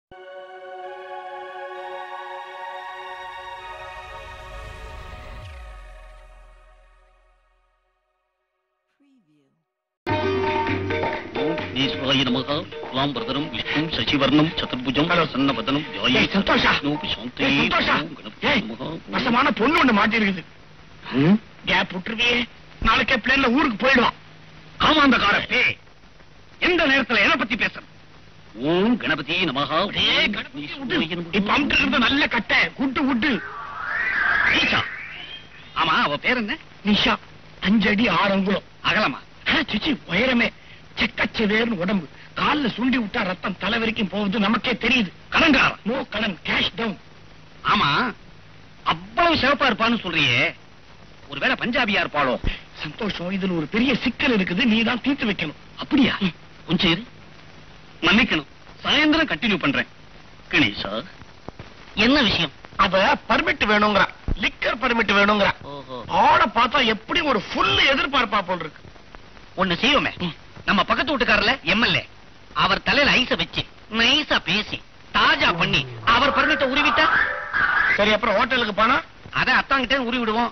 ஈஸ்வராய நமக குலாம்பரதரம் விஷ்ணும் சசிவர்ணம் சதுர்புஜம் சன்னபதனம் ஏய், சந்தோஷா. ஏய், சந்தோஷா. ஏய், வசமான பொண்ணு ஒண்ணு மாட்டி இருக்குது கேப் விட்டுருவியே நாளைக்கே பிளேன்ல ஊருக்கு போயிடுவான் ஆமா அந்த காரப்பே எந்த நேரத்துல எதை பத்தி பேசுறது ஓம் கணபதி நமகா ஏய், கணபதி விட்டு. இப்ப அமுட்டு இருக்கிறது நல்ல கட்டை குட்டு குட்டு ஈசா ஆமா அவ பேர் என்ன நிஷா அஞ்சடி ஆறு அங்குலம் அகலமா ஆ, சிச்சி உயரமே செக்கச்சவேர்னு உடம்பு கால்ல சுண்டி விட்டா ரத்தம் தலை வரைக்கும் போகுது நமக்கே தெரியுது கலங்காரம் நோ கடன் கேஷ் டவுன் ஆமா அவ்வளவு சிவப்பா இருப்பான்னு சொல்றியே ஒருவேளை பஞ்சாபியா இருப்பாளோ சந்தோஷம் இதுல ஒரு பெரிய சிக்கல் இருக்குது நீ தான் தீர்த்து வைக்கணும் அப்படியா கொஞ்சம் இரு மன்னிக்கணும் சாயந்தரம் கண்டினியூ பண்றேன் கணேஷா என்ன விஷயம் அவ பர்மிட் வேணுங்கிறா லிக்கர் பர்மிட் வேணுங்கிறா ஓஹோ ஆட பார்த்தா எப்படி ஒரு ஃபுல் எதிர்பார்ப்பா போல் இருக்கு ஒண்ணு செய்வோமே நம்ம பக்கத்து வீட்டுக்காரல எம்எல்ஏ அவர் தலையில ஐஸ வச்சு நைஸா பேசி தாஜா பண்ணி அவர் பர்மிட்ட உருவிட்டா சரி அப்புறம் ஹோட்டலுக்கு போனா அத அத்தாங்கிட்ட உருவி விடுவோம்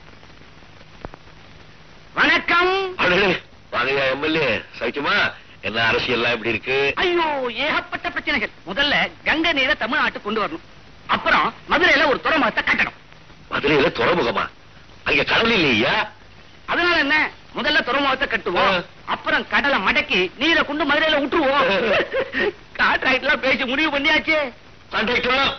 வணக்கம் அடடே, வாங்கய்யா எம்எல்ஏ சௌக்கியமா என்ன அரசியல்லாம் எப்படி இருக்கு ஐயோ ஏகப்பட்ட பிரச்சனைகள் முதல்ல கங்கை நீரை தமிழ்நாட்டுக்கு கொண்டு வரணும் அப்புறம் மதுரையில ஒரு துறைமுகத்தை கட்டணும் மதுரையில துறைமுகமா அங்க கடல் இல்லையா அதனால என்ன முதல்ல துறைமுகத்தை கட்டுவோம் ஆ. அப்புறம் கடலை மடக்கி நீரை கொண்டு மதுரையில விட்டுருவோம் கான்ட்ராக்ட் எல்லாம் பேசி முடிவு பண்ணியாச்சு கான்ட்ராக்டர்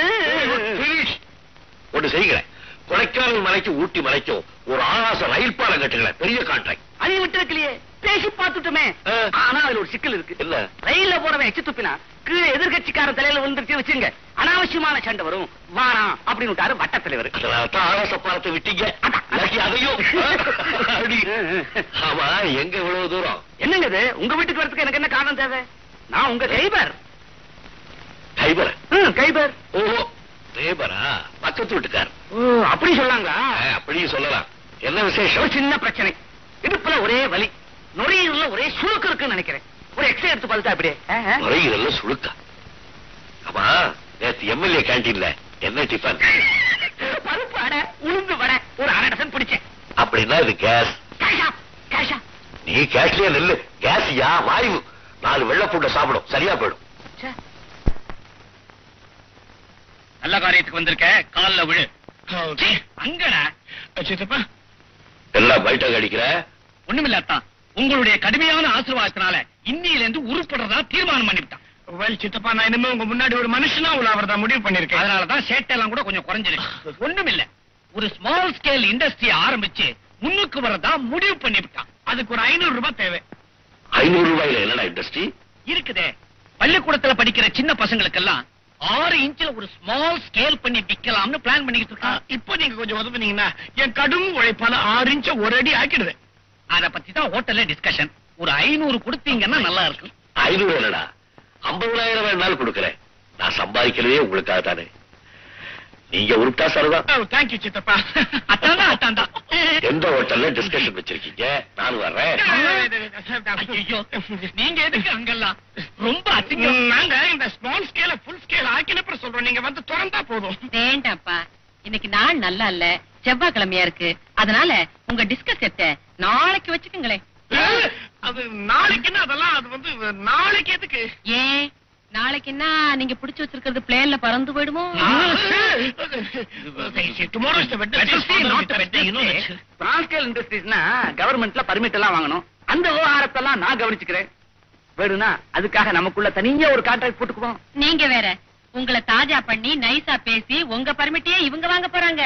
ஒண்ணு செய்கிறேன் கொடைக்கானல் மலைக்கு ஊட்டி மலைக்கும் ஒரு ஆகாச ரயில் பாலம் கட்டுங்களேன் பெரிய கான்ட்ராக்ட் அதையும் விட்டு வைக்கலையே பேசி பார்த்துட்டோமே ஆ. ஆனா அதுல ஒரு சிக்கல் இருக்கு இல்ல ரயில்ல போறவன் எச்சு துப்பினா கீழே எதிர்கட்சிக்காரன் தலையில வந்துருச்சு வச்சுங்க அனாவசியமான சண்டை வரும் வாராம் அப்படின்னு விட்டாரு வட்ட தலைவர் அதனால தான் ஆகாச பாலத்தை விட்டீங்க இல்லாட்டி அதையும் அப்படி. ஆமா எங்க இவ்வளவு தூரம் என்னங்க இது உங்க வீட்டுக்கு வரதுக்கு எனக்கு என்ன காரணம் தேவை நான் உங்க கைபர் கைபர ம், கைபர் ஓஹோ கைபரா பக்கத்து வீட்டுக்கார் ஓ அப்படி சொல்லாங்களா அப்படியும் சொல்லலாம் என்ன ஒரு விசேஷம் சின்ன பிரச்சனை இடுப்புல ஒரே வலி நுரையீரல்ல ஒரே சுழுக்கு இருக்குன்னு நினைக்கிறேன் ஒரு எக்ஸ்ரே எடுத்து பார்த்துட்டா அப்படியே ஆ, ஆ. நுரையீரல்ல சுழுக்கா ஆமா நேத்து எம்எல்ஏ கேண்டீன்ல என்ன டிஃபன் பருப்பு அடை உளுந்து வடை ஒரு அரை டசன் பிடிச்சேன் அப்படின்னா இது கேஸ் கேஷா கேஷா நீ கேஸ்லயே நெல்லு கேஸ்யா வாயு நாலு வெள்ளை பூண்டை சாப்பிடும் சரியா போயிடும் ச்சே. நல்ல காரியத்துக்கு வந்திருக்க கால்ல விழு ஓகே அங்கடா சித்தப்பா எல்லாம் பைட்டா கடிக்கிற ஒண்ணுமில்ல அத்தான் உங்களுடைய கடுமையான ஆசீர்வாதத்தினால இன்னில இருந்து உருப்படுறதா தீர்மானம் பண்ணிவிட்டான் வெல் சித்தப்பா நான் இனிமே உங்க முன்னாடி ஒரு மனுஷனா உள்ள தான் முடிவு பண்ணிருக்கேன் அதனாலதான் சேட்டெல்லாம் கூட கொஞ்சம் குறைஞ்சிருக்கு ஒண்ணுமில்ல ஒரு ஸ்மால் ஸ்கேல் இண்டஸ்ட்ரி ஆரம்பிச்சு முன்னுக்கு வரதா முடிவு பண்ணிவிட்டான் அதுக்கு ஒரு ஐநூறு ரூபாய் தேவை ஐநூறு ரூபாயில என்னடா இண்டஸ்ட்ரி இருக்குதே பள்ளிக்கூடத்துல படிக்கிற சின்ன பசங்களுக்கெல்லாம் ஆறு இன்ச்ல ஒரு ஸ்மால் ஸ்கேல் பண்ணி விக்கலாம்னு பிளான் பண்ணிக்கிட்டு ஆ, இருக்கான் இப்போ நீங்க கொஞ்சம் உதவுனீங்கன்னா என் கடும் உழைப்பால ஆறு இன்ச்ச ஒரு அடி ஆக்கிடுவேன் அத பத்தி தான் ஹோட்டல்ல டிஸ்கஷன் ஒரு ஐநூறு கொடுத்தீங்கன்னா நல்லா இருக்கும் ஐநூறு என்னடா ஐம்பதாயிரம் வேணாலும் கொடுக்கறேன் நான் சம்பாதிக்கிறதே உங்களுக்காக தானே நீங்க உருட்டா சரிதான் தேங்க்யூ சித்தப்பா அத்தாண்டா அத்தாண்டா எந்த ஹோட்டல்ல டிஸ்கஷன் வச்சிருக்கீங்க நான் வர்றேன் ஐயோ நீங்க எதுக்கு அங்கெல்லாம் ரொம்ப அசிங்கம் ம், நாங்க இந்த ஸ்மால் ஸ்கேல ஃபுல் ஸ்கேல் ஆக்கினப்புறம் சொல்றோம் நீங்க வந்து திறந்தா போதும் வேண்டாம்ப்பா இன்னைக்கு நாள் நல்லா இல்ல செவ்வாய்க்கிழமையா இருக்கு அதனால உங்க டிஸ்கஸ் செட்ட நாளைக்கு வச்சுக்கோங்களேன் அது நாளைக்குன்னா அதெல்லாம் அது வந்து நாளைக்கு எதுக்கு ஏன் நாளைக்குன்னா நீங்க புடிச்சு வச்சிருக்கிறது பிளேன்ல பறந்து போயிடுமோ tomorrow is the Wednesday, not Wednesday, you know that. Transcal Industries-னா கவர்மெண்ட்ல பர்மிட் எல்லாம் வாங்கணும் அந்த விவகாரத்தெல்லாம் நான் கவனிச்சுக்கிறேன் வேணும்னா அதுக்காக நமக்குள்ள தனியா ஒரு கான்ட்ராக்ட் போட்டுக்குவோம் நீங்க வேற உங்களை தாஜா பண்ணி நைஸா பேசி உங்க பர்மிட்டையே இவங்க வாங்க போறாங்க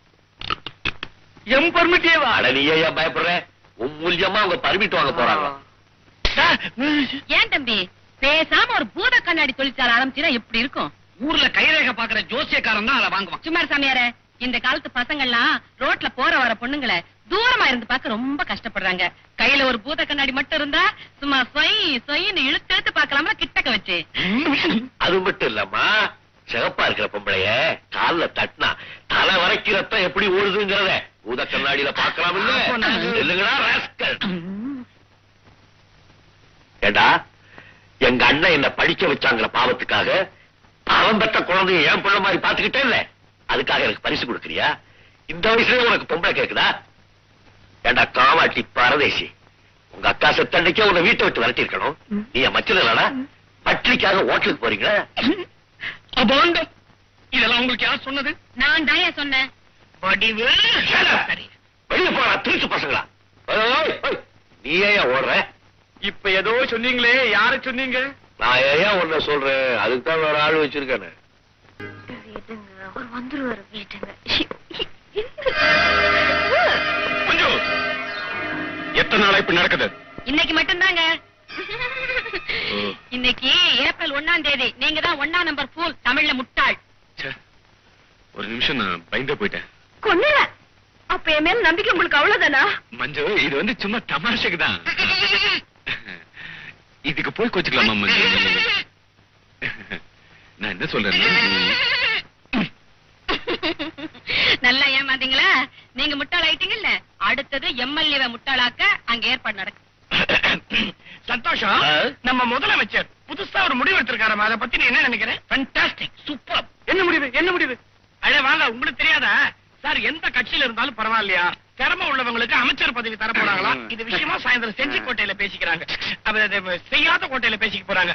எம் பர்மிட்டே வா அட நீ ஏன் பயப்படுற உன் மூலியமா அவங்க பர்மிட் வாங்க போறாங்க ஏன் தம்பி பேசாம ஒரு பூத கண்ணாடி தொழிற்சாலை ஆரம்பிச்சுனா எப்படி இருக்கும் ஊர்ல கைரேகை பாக்குற ஜோசியக்காரன் தான் அதை வாங்குவான் சும்மா சாமியார இந்த காலத்து பசங்கள்லாம் ரோட்ல போற வர பொண்ணுங்களை தூரமா இருந்து பார்க்க ரொம்ப கஷ்டப்படுறாங்க கையில ஒரு பூத கண்ணாடி மட்டும் இருந்தா சும்மா சொய் சொயின்னு இழுத்து இழுத்து பார்க்கலாமா கிட்டக்க வச்சு அது மட்டும் இல்லம்மா சிகப்பா இருக்கிற பொம்பளைய கால்ல தட்டினா தலை வரைக்கும் ரத்தம் எப்படி ஓடுதுங்கிறத பூத கண்ணாடியில பாக்கலாம் அப்போ நான் இல்ல இல்லைங்களா rascal. ஏண்டா எங்க அண்ணன் என்ன படிக்க வச்சாங்கிற பாவத்துக்காக அவன் பெற்ற குழந்தைய என் பிள்ளை மாதிரி பாத்துக்கிட்டே இல்ல அதுக்காக எனக்கு பரிசு கொடுக்கறியா இந்த வயசுல உனக்கு பொம்பளை கேக்குதா ஏண்டா காவாட்டி பரதேசி உங்க அக்கா செத்தண்டைக்கே உன்னை வீட்டை விட்டு விரட்டி இருக்கணும் நீ என் மச்சல இல்லடா பட்ரிக்காக ஹோட்டலுக்கு போறீங்களா அபாண்டம் இதெல்லாம் உங்களுக்கு யார் சொன்னது நான் தான் சொன்னேன் வடிவு சரி வெளிய போறா திருச்சு பசங்களா ஓய், ஓய், ஓய். நீ ஏன் ஓடுற இப்ப ஏதோ சொன்னீங்களே யார சொன்னீங்க நான் ஏன் உன்ன சொல்றேன் அதுக்கு தான் வேற ஆள் வச்சிருக்கேன் வீட்டுங்க அவர் வந்துருவாரு வீட்டுங்க மஞ்சு எத்தனை நாளா இப்படி நடக்குது இன்னைக்கு மட்டும்தாங்க இன்னைக்கு ஏப்ரல் ஒண்ணாம் தேதி நீங்க தான் ஒண்ணா நம்பர் பூல் தமிழ்ல முட்டாள் ஒரு நிமிஷம் நான் பயந்து போயிட்டேன் கொன்னுவேன் அப்ப என் மேல நம்பிக்கை உங்களுக்கு அவ்வளவுதானா மஞ்சு இது வந்து சும்மா தமாஷுக்கு தான் இதுக்கு போய் கோச்சுக்கலாமா மஞ்சு நான் என்ன சொல்றேன்னா நல்லா ஏமாந்தீங்களா நீங்க முட்டாள் ஆயிட்டீங்கல்ல அடுத்தது எம்எல்ஏ முட்டாளாக்க அங்க ஏற்பாடு நடக்கு சந்தோஷம் ஆ? நம்ம முதலமைச்சர் புதுசா ஒரு முடிவு எடுத்திருக்காரு அதை பத்தி நீ என்ன நினைக்கிறேன் ஃபண்டாஸ்டிக் சூப்பர் என்ன முடிவு என்ன முடிவு அடே வாங்க உங்களுக்கு தெரியாதா சார் எந்த கட்சியில இருந்தாலும் பரவாயில்லையா திறமை உள்ளவங்களுக்கு அமைச்சர் பதவி தர போறாங்களா ம். இது விஷயமா சாயந்தரம் செஞ்சி கோட்டையில பேசிக்கிறாங்க அது அது செய்யாத கோட்டையில பேசிக்க போறாங்க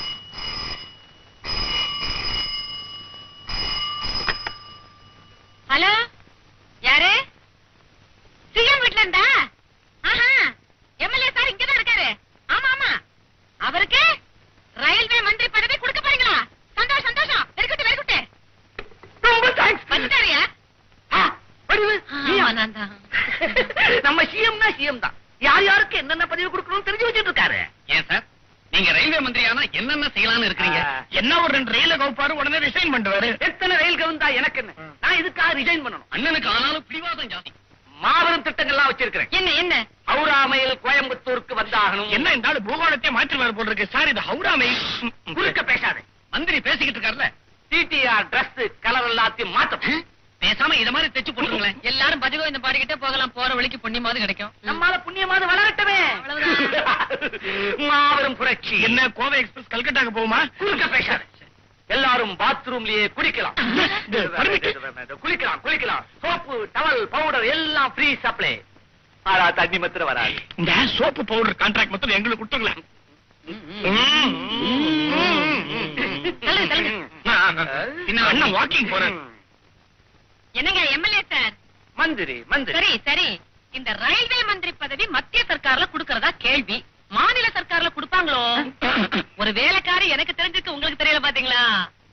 ஹலோ யாரு சிஎம் வீட்ல இருந்தா ஆஹா எம்எல்ஏ சார் இங்கதான் இருக்காரு ஆமா ஆமா அவருக்கு ரயில்வே மந்திரி பதவி கொடுக்க போறீங்களா சந்தோஷம் சந்தோஷம் வெறுக்குட்டு வெறுக்குட்டு ரொம்ப தேங்க்ஸ் வந்துட்டாரியா வடிவு ஆமா, நான் தான். நம்ம சிஎம்னா சிஎம் தான் யார் யாருக்கு என்னென்ன பதவி கொடுக்கணும்னு தெரிஞ்சு வச்சிட்டு இருக்காரு ஏன் சார் நீங்க ரயில்வே மந்திரியானா என்னென்ன செய்யலாம்னு இருக்கிறீங்க? என்ன ஒரு ரெண்டு ரயில கவுப்பாரு உடனே ரிசைன் பண்ணுவாரு எத்தனை ரயில் கவுந்தா எனக்கு என்ன நான் இதுக்காக ரிசைன் பண்ணணும் அண்ணனுக்கு ஆனாலும் பிடிவாதம் ஜாஸ்தி மாபெரும் திட்டங்கள்லாம் வச்சிருக்கிறேன் என்ன என்ன ஹவுராமையில் கோயம்புத்தூருக்கு வந்தாகணும் என்ன இந்த ஆளு பூகோளத்தை மாற்றிடுவார் போல் இருக்கு சார் இது ஹவுராமை குறுக்க பேசாதே மந்திரி பேசிக்கிட்டு இருக்காருல்ல டிடிஆர் டிரஸ் கலர் எல்லாத்தையும் மாத்தணும் பேசாம இத மாதிரி தைச்சு போட்டுருங்களேன் எல்லாரும் பதிவு இந்த பாடிக்கிட்டே போகலாம் போற வழிக்கு புண்ணியமாவது கிடைக்கும் நம்மால புண்ணியமாவது வளரட்டுமே அவ்வளவுதான். மாபெரும் புரட்சி என்ன கோவை எக்ஸ்பிரஸ் கல்கட்டாக்கு போகுமா குறுக்க பேசாத எல்லாரும் பாத்ரூம்லயே குளிக்கலாம் இது permit. குளிக்கலாம் குளிக்கலாம் சோப்பு டவல் பவுடர் எல்லாம் ஃப்ரீ சப்ளை ஆனா தண்ணி மாத்திரம் வராது இந்த சோப்பு பவுடர் கான்ட்ராக்ட் மட்டும் எங்களுக்கு கொடுத்துங்களேன் தள்ளுங்க, தள்ளுங்க. இன்னும் அண்ணன் வாக்கிங் போறேன் என்னங்க எம்எல்ஏ சார் மந்திரி மந்திரி சரி சரி இந்த ரயில்வே மந்திரி பதவி மத்திய சர்க்கார்ல குடுக்கறதா கேள்வி மாநில சர்க்கார்ல குடுப்பாங்களோ ஒரு வேலைக்காரி எனக்கு தெரிஞ்சுக்கு உங்களுக்கு தெரியல பாத்தீங்களா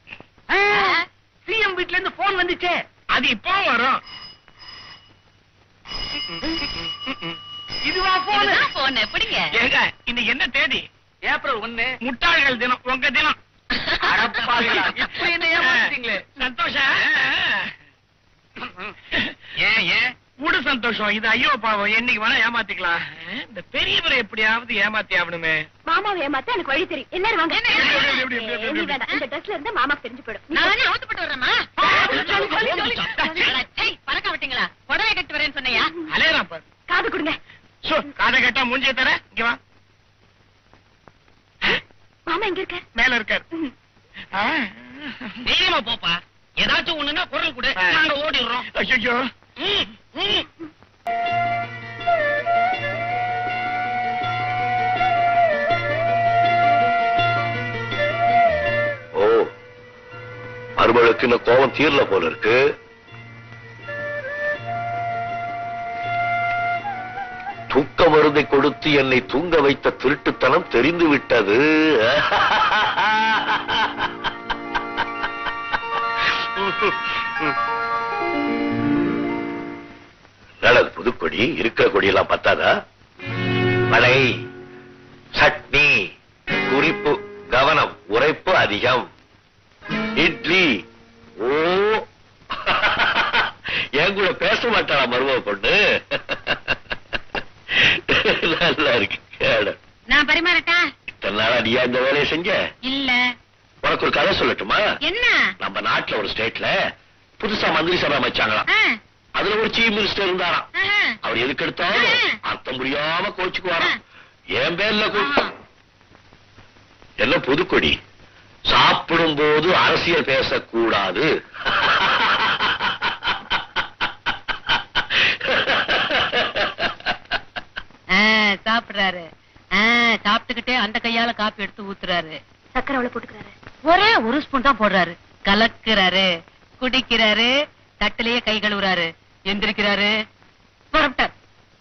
சிஎம் வீட்ல இருந்து போன் வந்துச்சே அது இப்போ வரும் இதுவா போன் இதுதான் போன் எப்படிங்க ஏங்க இன்னைக்கு என்ன தேதி ஏப்ரல் ஒண்ணு முட்டாள்கள் தினம் உங்க தினம் அடப்பாவிகளா, இப்ப என்ன ஏமாத்திட்டீங்களே. சந்தோஷம் ஏன் ஏன் கூடு சந்தோஷம் இது ஐயோ பாவம் என்னைக்கு வேணா ஏமாத்திக்கலாம் இந்த பெரியவரை எப்படியாவது ஏமாத்தி ஆகணுமே மாமாவை ஏமாத்த எனக்கு வழி தெரியும் எல்லாரும் வாங்க என்ன, என்ன, எப்படி, எப்படி, எப்படி, எப்படி, நீ வேணாம். இந்த ட்ரெஸ்ல இருந்து மாமாக்கு தெரிஞ்சு போயிடும் நானே அவுத்துப்பட்டு வர்றேம்மா சொல்லி, சொல்லி, சொல்லி. அட, சை, பறக்க விட்டீங்களா புடவை கட்டு வரேன்னு சொன்னையா அலையறான் பாரு காது கொடுங்க சோ காதை கேட்டா மூஞ்சிய தர இங்க வா மாமா எங்க இருக்க மேல இருக்காரு ஆ. தைரியமா போப்பா ஏதாச்சும் ஒண்ணுன்னா குரல் கொடு நாங்க ஓடிடுறோம் ஐயையோ. ம், ம். ஓ மருமகளுக்கு இன்னும் கோபம் தீரல போல இருக்கு தூக்க மருந்தை கொடுத்து என்னை தூங்க வைத்த திருட்டுத்தனம் தெரிந்து விட்டது நல்லது புதுக்கொடி இருக்கிற கொடியெல்லாம் பத்தாதா வடை சட்னி குறிப்பு கவனம் உரைப்பு அதிகம் இட்லி ஓ என் கூட பேச மாட்டாளா மருமக பொண்ணு நல்லா இருக்கு கேடு. நான் பரிமாறட்டா இத்தனை நாளா நீயா இந்த வேலையை செஞ்ச இல்ல உனக்கு ஒரு கதை சொல்லட்டுமா என்ன நம்ம நாட்டுல ஒரு ஸ்டேட்ல புதுசா மந்திரி சபை அமைச்சாங்களாம் ஆ, அதுல ஒரு சீஃப் மினிஸ்டர் இருந்தாராம் ஆஹா. அவர் எதுக்கு எடுத்தாலும் ஆ. அர்த்தம் முடியாம கோச்சுக்குவாராம் ஆ. என் பேர்ல கூ- ஆஹா. என்ன புதுக்கொடி சாப்பிடும் போது அரசியல் பேசக்கூடாது ஆ, சாப்பிடுறாரு ஆ, சாப்பிட்டுக்கிட்டே அந்த கையால காப்பி எடுத்து ஊத்துறாரு சக்கரை அவ்வளவு போட்டுக்கிறாரு ஒரே ஒரு ஸ்பூன் தான் போடுறாரு கலக்குறாரு குடிக்கிறாரு தட்டிலேயே கை கழுவுறாரு எந்திரிக்கிறாரு புறப்பட்டார்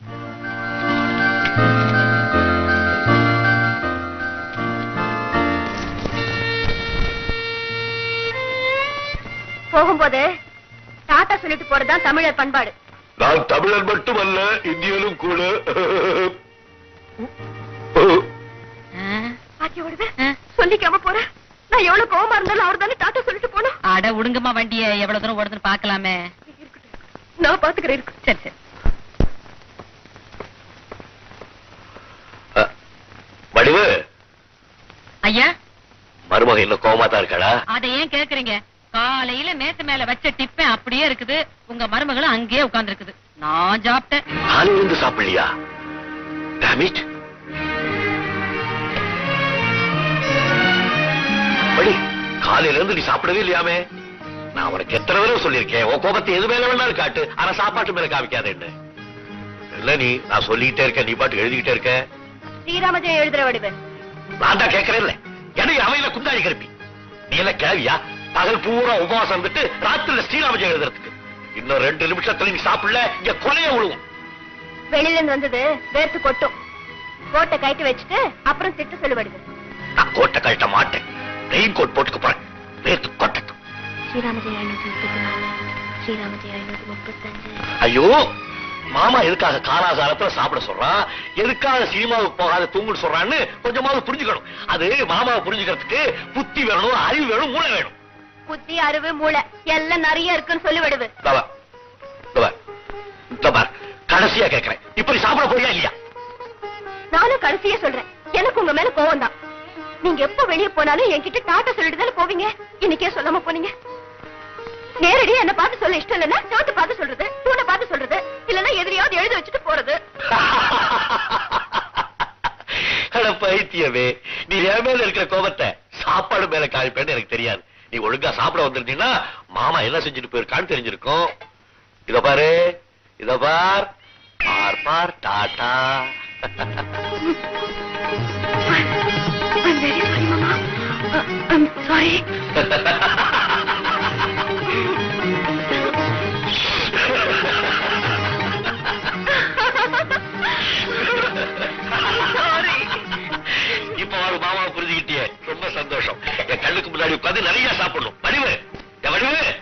போகும்போது டாட்டா சொல்லிட்டு போறதுதான் தமிழர் பண்பாடு நான் தமிழன் மட்டுமல்ல இந்தியனும் கூட ஆ, பாக்கி ஓடுது ஆ. சொல்லிக்காம போற நான் எவ்வளவு கோவமா இருந்தாலும் அவர் தானே டாட்டா சொல்லிட்டு போனோம் அட உடுங்கம்மா வண்டிய எவ்வளவு தூரம் ஓடுதுன்னு பாக்கலாமே நான் பாத்துக்கிறேன் இருக்கு சரி சரி வடிவு ஐயா மருமக இன்னும் கோமா தான் இருக்காளா அத ஏன் கேக்குறீங்க காலையில மேத்து மேல வச்ச டிப்பன் அப்படியே இருக்குது உங்க மருமகளும் அங்கேயே உட்கார்ந்து இருக்குது நான் சாப்பிட்டேன் காலையில இருந்து சாப்பிடலையா டேமிட் வடி காலையில இருந்து நீ சாப்பிடவே இல்லையாமே நான் உனக்கு எத்தனை தடவை சொல்லியிருக்கேன் உன் கோபத்தை எது மேல வேணாலும் காட்டு ஆனா சாப்பாட்டு மேல காமிக்காதேன்னு இல்ல நீ நான் சொல்லிக்கிட்டே இருக்கேன் நீ பாட்டு எழுதிக்கிட்டே இருக்க ஸ்ரீராமஜெயம் எழுதுற வடிவு நான் தான் கேட்கறேன் இல்ல எனக்கு அவையில குந்தாடி கருப்பி நீ எல்லாம் கேவியா பகல் பூரா உபவாசம் இருந்துட்டு ராத்திரில ஸ்ரீராமஜெயம் எழுதுறதுக்கு இன்னும் ரெண்டு நிமிஷத்துல நீ சாப்பிடல இங்க கொலைய விழுவும் வெளியில இருந்து வந்தது வேர்த்து கொட்டும் கோட்டை கைட்டு வச்சுட்டு அப்புறம் திட்டு சொல்லு வடிவு நான் கோட்டை கழட்ட மாட்டேன் ரெயின் கோட் போட்டுக்க போறேன் வேர்த்து கொட்டட்டும் ஸ்ரீராமஜெயம் ஐநூத்தி முப்பத்தி நாலு ஸ்ரீராமஜெயம் ஐநூத்தி முப்பத்தஞ்சு ஐயோ மாமா எதுக்காக காலாகாலத்துல சாப்பிட சொல்றான் எதுக்காக சினிமாவுக்கு போகாத தூங்குன்னு சொல்றான்னு கொஞ்சமாவது புரிஞ்சுக்கணும் அது மாமாவை புரிஞ்சுக்கிறதுக்கு புத்தி வேணும் அறிவு வேணும் மூளை வேணும் புத்தி அறிவு மூளை எல்லாம் நிறைய இருக்குன்னு சொல்லி விடுவு இதோ வா. இதோ வா. இதோ பார். கடைசியா கேட்கிறேன் இப்ப நீ சாப்பிட போறியா இல்லையா நானும் கடைசியா சொல்றேன் எனக்கு உங்க மேல கோவம் தான் நீங்க எப்ப வெளிய போனாலும் என்கிட்ட டாட்டா சொல்லிட்டு தானே போவீங்க இன்னைக்கே சொல்லாம போனீங்க நேரடியா என்ன பார்த்து சொல்ல இஷ்டம் இல்லைன்னா சோத்து பார்த்து சொல்றது தூணை பார்த்து சொல்றது இல்லன்னா எதிரியாவது எழுதி வச்சுட்டு போறது அட பைத்தியமே நீ என் மேல இருக்கிற கோபத்தை சாப்பாடு மேல காமிப்பேன்னு எனக்கு தெரியாது நீ ஒழுங்கா சாப்பிட வந்திருந்தீங்கன்னா மாமா என்ன செஞ்சுட்டு போயிருக்கான்னு தெரிஞ்சிருக்கும் இத பாரு இத பார் பார் பார் Tata I'm very sorry, Mama. Uh, I'm sorry. இப்ப அவரு மாமா புரிஞ்சுக்கிட்டியே ரொம்ப சந்தோஷம் என் கண்ணுக்கு முன்னாடி உட்கார்ந்து நிறைய சாப்பிடணும் வடிவு என் வடிவு